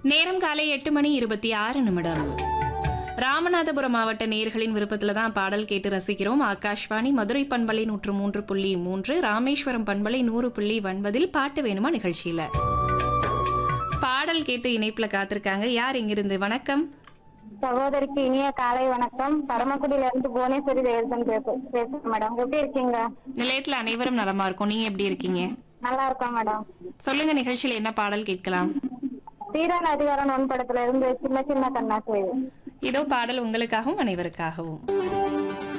நேரம் காலை எட்டு மணி இருபத்தி ஆறு நிமிடம் ராமநாதபுரம் மாவட்ட நேர்களின் விருப்பத்துல தான் பாடல் கேட்டு ரசிக்கிறோம் ஆகாஷ்வாணி மதுரை பண்பலை நூற்று மூன்று புள்ளி மூன்று ராமேஸ்வரம் பண்பலை நூறு புள்ளி ஒன்பதில் பாட்டு வேணுமா நிகழ்ச்சியில பாடல் கேட்டு இணைப்புல காத்திருக்காங்க யார் இங்கிருந்து வணக்கம் சகோதரிக்கு இனிய காலை வணக்கம் பரமக்குடியில இருந்து புவனேஸ்வரி தேவசன் பேச- பேசுறேன் மேடம் எப்படி இருக்கீங்க நிலையத்துல அனைவரும் நலமா இருக்கும் நீங்க எப்படி இருக்கீங்க நல்லா இருக்கோம் மேடம் சொல்லுங்க நிகழ்ச்சியில என்ன பாடல் கேட்கலாம் தீரான அதிகாரம் ஒன் படத்துல இருந்து சின்ன சின்ன கண்ணாசு இதோ பாடல் உங்களுக்காகவும் அனைவருக்காகவும்